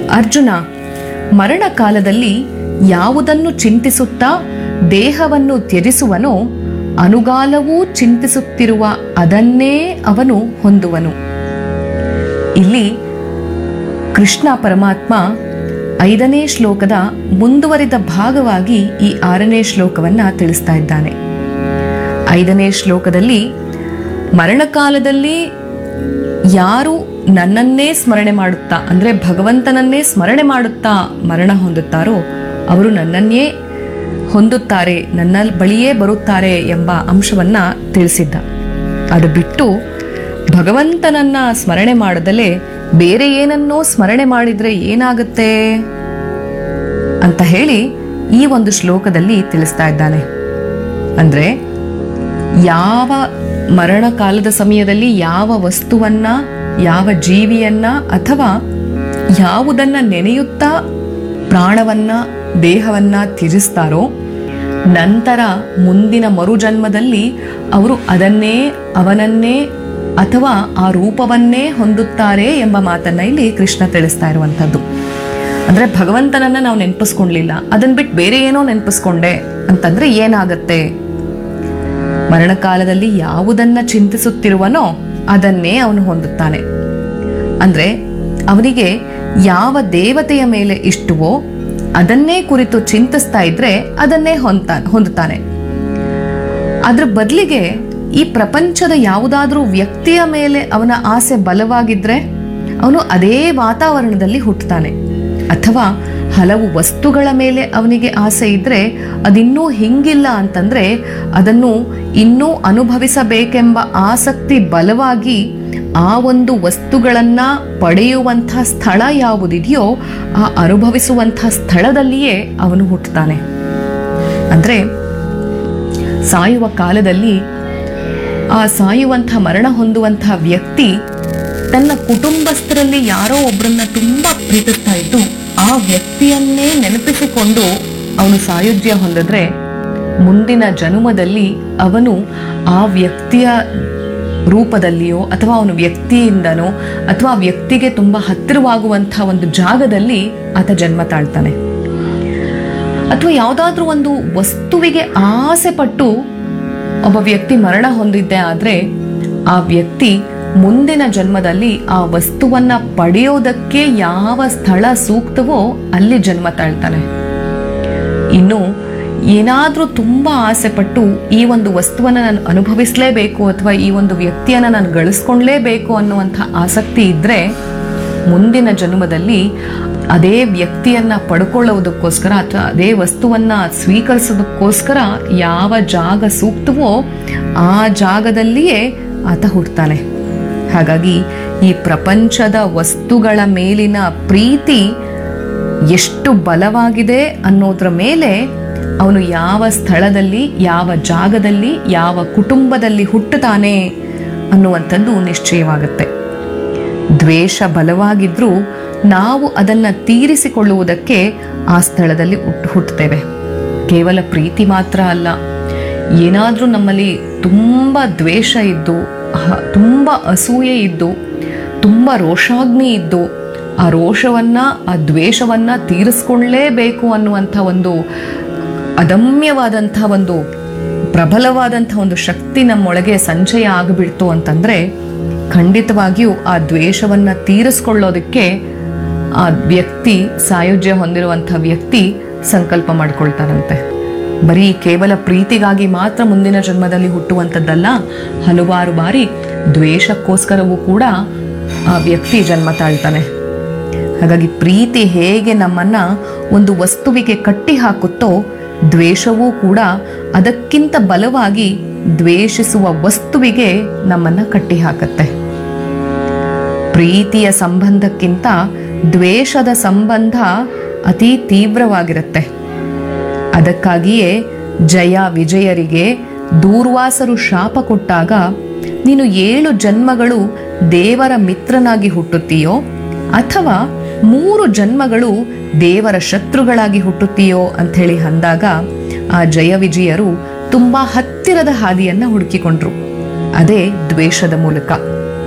ಅರ್ಜುನ ಮರಣ ಕಾಲದಲ್ಲಿ ಯಾವುದನ್ನು ಚಿಂತಿಸುತ್ತಾ ದೇಹವನ್ನು ತ್ಯಜಿಸುವನೋ ಅನುಗಾಲವೂ ಚಿಂತಿಸುತ್ತಿರುವ ಅದನ್ನೇ ಅವನು ಹೊಂದುವನು ಇಲ್ಲಿ ಕೃಷ್ಣ ಪರಮಾತ್ಮ ಐದನೇ ಶ್ಲೋಕದ ಮುಂದುವರಿದ ಭಾಗವಾಗಿ ಈ ಆರನೇ ಶ್ಲೋಕವನ್ನ ತಿಳಿಸ್ತಾ ಇದ್ದಾನೆ ಐದನೇ ಶ್ಲೋಕದಲ್ಲಿ ಮರಣಕಾಲದಲ್ಲಿ ಯಾರು ನನ್ನನ್ನೇ ಸ್ಮರಣೆ ಮಾಡುತ್ತಾ ಅಂದ್ರೆ ಭಗವಂತನನ್ನೇ ಸ್ಮರಣೆ ಮಾಡುತ್ತಾ ಮರಣ ಹೊಂದುತ್ತಾರೋ ಅವರು ನನ್ನನ್ನೇ ಹೊಂದುತ್ತಾರೆ ನನ್ನ ಬಳಿಯೇ ಬರುತ್ತಾರೆ ಎಂಬ ಅಂಶವನ್ನ ತಿಳಿಸಿದ್ದ ಅದು ಬಿಟ್ಟು ಭಗವಂತನನ್ನ ಸ್ಮರಣೆ ಮಾಡದಲೇ ಬೇರೆ ಏನನ್ನೋ ಸ್ಮರಣೆ ಮಾಡಿದ್ರೆ ಏನಾಗುತ್ತೆ ಅಂತ ಹೇಳಿ ಈ ಒಂದು ಶ್ಲೋಕದಲ್ಲಿ ತಿಳಿಸ್ತಾ ಇದ್ದಾನೆ ಅಂದ್ರೆ ಯಾವ ಮರಣ ಕಾಲದ ಸಮಯದಲ್ಲಿ ಯಾವ ವಸ್ತುವನ್ನ ಯಾವ ಜೀವಿಯನ್ನ ಅಥವಾ ಯಾವುದನ್ನ ನೆನೆಯುತ್ತಾ ಪ್ರಾಣವನ್ನ ದೇಹವನ್ನ ತ್ಯಜಿಸ್ತಾರೋ ನಂತರ ಮುಂದಿನ ಮರುಜನ್ಮದಲ್ಲಿ ಅವರು ಅದನ್ನೇ ಅವನನ್ನೇ ಅಥವಾ ಆ ರೂಪವನ್ನೇ ಹೊಂದುತ್ತಾರೆ ಎಂಬ ಮಾತನ್ನ ಇಲ್ಲಿ ಕೃಷ್ಣ ತಿಳಿಸ್ತಾ ಇರುವಂಥದ್ದು ಅಂದ್ರೆ ಭಗವಂತನನ್ನ ನಾವು ನೆನಪಿಸ್ಕೊಂಡ್ಲಿಲ್ಲ ಅದನ್ನ ಬಿಟ್ಟು ಬೇರೆ ಏನೋ ನೆನಪಿಸ್ಕೊಂಡೆ ಅಂತಂದ್ರೆ ಏನಾಗತ್ತೆ ಮರಣಕಾಲದಲ್ಲಿ ಯಾವುದನ್ನ ಚಿಂತಿಸುತ್ತಿರುವನೋ ಅದನ್ನೇ ಅವನು ಹೊಂದುತ್ತಾನೆ ಅಂದ್ರೆ ಅವನಿಗೆ ಯಾವ ದೇವತೆಯ ಮೇಲೆ ಇಷ್ಟವೋ ಅದನ್ನೇ ಕುರಿತು ಚಿಂತಿಸ್ತಾ ಇದ್ರೆ ಅದನ್ನೇ ಹೊಂದ್ತಾ ಹೊಂದುತ್ತಾನೆ ಅದ್ರ ಬದಲಿಗೆ ಈ ಪ್ರಪಂಚದ ಯಾವುದಾದ್ರೂ ವ್ಯಕ್ತಿಯ ಮೇಲೆ ಅವನ ಆಸೆ ಬಲವಾಗಿದ್ರೆ ಅವನು ಅದೇ ವಾತಾವರಣದಲ್ಲಿ ಹುಟ್ಟುತ್ತಾನೆ ಅಥವಾ ಹಲವು ವಸ್ತುಗಳ ಮೇಲೆ ಅವನಿಗೆ ಆಸೆ ಇದ್ರೆ ಅದಿನ್ನೂ ಹಿಂಗಿಲ್ಲ ಅಂತಂದ್ರೆ ಅದನ್ನು ಇನ್ನೂ ಅನುಭವಿಸಬೇಕೆಂಬ ಆಸಕ್ತಿ ಬಲವಾಗಿ ಆ ಒಂದು ವಸ್ತುಗಳನ್ನ ಪಡೆಯುವಂಥ ಸ್ಥಳ ಯಾವುದಿದೆಯೋ ಆ ಅನುಭವಿಸುವಂಥ ಸ್ಥಳದಲ್ಲಿಯೇ ಅವನು ಹುಟ್ಟುತ್ತಾನೆ ಅಂದ್ರೆ ಸಾಯುವ ಕಾಲದಲ್ಲಿ ಆ ಸಾಯುವಂಥ ಮರಣ ಹೊಂದುವಂಥ ವ್ಯಕ್ತಿ ತನ್ನ ಕುಟುಂಬಸ್ಥರಲ್ಲಿ ಯಾರೋ ಒಬ್ಬರನ್ನ ತುಂಬಾ ಪ್ರೀತಿಸ್ತಾ ಇದ್ದು ಆ ವ್ಯಕ್ತಿಯನ್ನೇ ನೆನಪಿಸಿಕೊಂಡು ಅವನು ಸಾಯುಜ್ಯ ಹೊಂದಿದ್ರೆ ಮುಂದಿನ ಜನುಮದಲ್ಲಿ ಅವನು ಆ ವ್ಯಕ್ತಿಯ ರೂಪದಲ್ಲಿಯೋ ಅಥವಾ ಅವನ ವ್ಯಕ್ತಿಯಿಂದನೋ ಅಥವಾ ಆ ವ್ಯಕ್ತಿಗೆ ತುಂಬಾ ಹತ್ತಿರವಾಗುವಂಥ ಒಂದು ಜಾಗದಲ್ಲಿ ಆತ ಜನ್ಮ ತಾಳ್ತಾನೆ ಅಥವಾ ಯಾವುದಾದ್ರೂ ಒಂದು ವಸ್ತುವಿಗೆ ಆಸೆ ಪಟ್ಟು ಒಬ್ಬ ವ್ಯಕ್ತಿ ಮರಣ ಹೊಂದಿದ್ದೆ ಆದ್ರೆ ಆ ವ್ಯಕ್ತಿ ಮುಂದಿನ ಜನ್ಮದಲ್ಲಿ ಆ ವಸ್ತುವನ್ನ ಪಡೆಯೋದಕ್ಕೆ ಯಾವ ಸ್ಥಳ ಸೂಕ್ತವೋ ಅಲ್ಲಿ ಜನ್ಮ ತಾಳ್ತಾನೆ ಇನ್ನು ಏನಾದ್ರೂ ತುಂಬಾ ಆಸೆ ಪಟ್ಟು ಈ ಒಂದು ವಸ್ತುವನ್ನ ನಾನು ಅನುಭವಿಸ್ಲೇಬೇಕು ಅಥವಾ ಈ ಒಂದು ವ್ಯಕ್ತಿಯನ್ನ ನಾನು ಗಳಿಸ್ಕೊಂಡ್ಲೇಬೇಕು ಅನ್ನುವಂಥ ಆಸಕ್ತಿ ಇದ್ರೆ ಮುಂದಿನ ಜನ್ಮದಲ್ಲಿ ಅದೇ ವ್ಯಕ್ತಿಯನ್ನ ಪಡ್ಕೊಳ್ಳೋದಕ್ಕೋಸ್ಕರ ಅಥವಾ ಅದೇ ವಸ್ತುವನ್ನ ಸ್ವೀಕರಿಸೋದಕ್ಕೋಸ್ಕರ ಯಾವ ಜಾಗ ಸೂಕ್ತವೋ ಆ ಜಾಗದಲ್ಲಿಯೇ ಆತ ಹುಡ್ತಾನೆ ಹಾಗಾಗಿ ಈ ಪ್ರಪಂಚದ ವಸ್ತುಗಳ ಮೇಲಿನ ಪ್ರೀತಿ ಎಷ್ಟು ಬಲವಾಗಿದೆ ಅನ್ನೋದ್ರ ಮೇಲೆ ಅವನು ಯಾವ ಸ್ಥಳದಲ್ಲಿ ಯಾವ ಜಾಗದಲ್ಲಿ ಯಾವ ಕುಟುಂಬದಲ್ಲಿ ಹುಟ್ಟುತ್ತಾನೆ ಅನ್ನುವಂಥದ್ದು ನಿಶ್ಚಯವಾಗುತ್ತೆ ದ್ವೇಷ ಬಲವಾಗಿದ್ರೂ ನಾವು ಅದನ್ನ ತೀರಿಸಿಕೊಳ್ಳುವುದಕ್ಕೆ ಆ ಸ್ಥಳದಲ್ಲಿ ಹುಟ್ಟು ಹುಟ್ಟುತ್ತೇವೆ ಕೇವಲ ಪ್ರೀತಿ ಮಾತ್ರ ಅಲ್ಲ ಏನಾದರೂ ನಮ್ಮಲ್ಲಿ ತುಂಬ ದ್ವೇಷ ಇದ್ದು ಹ- ತುಂಬ ಅಸೂಯೆ ಇದ್ದು ತುಂಬ ರೋಷಾಗ್ನಿ ಇದ್ದು ಆ ರೋಷವನ್ನ ಆ ದ್ವೇಷವನ್ನ ತೀರಿಸ್ಕೊಳ್ಳೇಬೇಕು ಅನ್ನುವಂಥ ಒಂದು ಅದಮ್ಯವಾದಂಥ ಒಂದು ಪ್ರಬಲವಾದಂಥ ಒಂದು ಶಕ್ತಿ ನಮ್ಮೊಳಗೆ ಸಂಚಯ ಆಗಿಬಿಡ್ತು ಅಂತಂದ್ರೆ ಖಂಡಿತವಾಗಿಯೂ ಆ ದ್ವೇಷವನ್ನ ತೀರಿಸ್ಕೊಳ್ಳೋದಕ್ಕೆ ಆ ವ್ಯಕ್ತಿ ಸಾಯುಜ್ಯ ಹೊಂದಿರುವಂಥ ವ್ಯಕ್ತಿ ಸಂಕಲ್ಪ ಮಾಡ್ಕೊಳ್ತಾರಂತೆ ಬರೀ ಕೇವಲ ಪ್ರೀತಿಗಾಗಿ ಮಾತ್ರ ಮುಂದಿನ ಜನ್ಮದಲ್ಲಿ ಹುಟ್ಟುವಂಥದ್ದಲ್ಲ ಹಲವಾರು ಬಾರಿ ದ್ವೇಷಕ್ಕೋಸ್ಕರವೂ ಕೂಡ ಆ ವ್ಯಕ್ತಿ ಜನ್ಮ ತಾಳ್ತಾನೆ ಹಾಗಾಗಿ ಪ್ರೀತಿ ಹೇಗೆ ನಮ್ಮನ್ನ ಒಂದು ವಸ್ತುವಿಗೆ ಕಟ್ಟಿ ಹಾಕುತ್ತೋ ದ್ವೇಷವೂ ಕೂಡ ಅದಕ್ಕಿಂತ ಬಲವಾಗಿ ದ್ವೇಷಿಸುವ ವಸ್ತುವಿಗೆ ನಮ್ಮನ್ನ ಕಟ್ಟಿ ಹಾಕತ್ತೆ ಪ್ರೀತಿಯ ಸಂಬಂಧಕ್ಕಿಂತ ದ್ವೇಷದ ಸಂಬಂಧ ಅತಿ ತೀವ್ರವಾಗಿರುತ್ತೆ ಅದಕ್ಕಾಗಿಯೇ ಜಯ ವಿಜಯರಿಗೆ ದೂರ್ವಾಸರು ಶಾಪ ಕೊಟ್ಟಾಗ ನೀನು ಏಳು ಜನ್ಮಗಳು ದೇವರ ಮಿತ್ರನಾಗಿ ಹುಟ್ಟುತ್ತೀಯೋ ಅಥವಾ ಮೂರು ಜನ್ಮಗಳು ದೇವರ ಶತ್ರುಗಳಾಗಿ ಹುಟ್ಟುತ್ತೀಯೋ ಅಂಥೇಳಿ ಅಂದಾಗ ಆ ಜಯ ವಿಜಯರು ತುಂಬಾ ಹತ್ತಿರದ ಹಾದಿಯನ್ನ ಹುಡುಕಿಕೊಂಡ್ರು ಅದೇ ದ್ವೇಷದ ಮೂಲಕ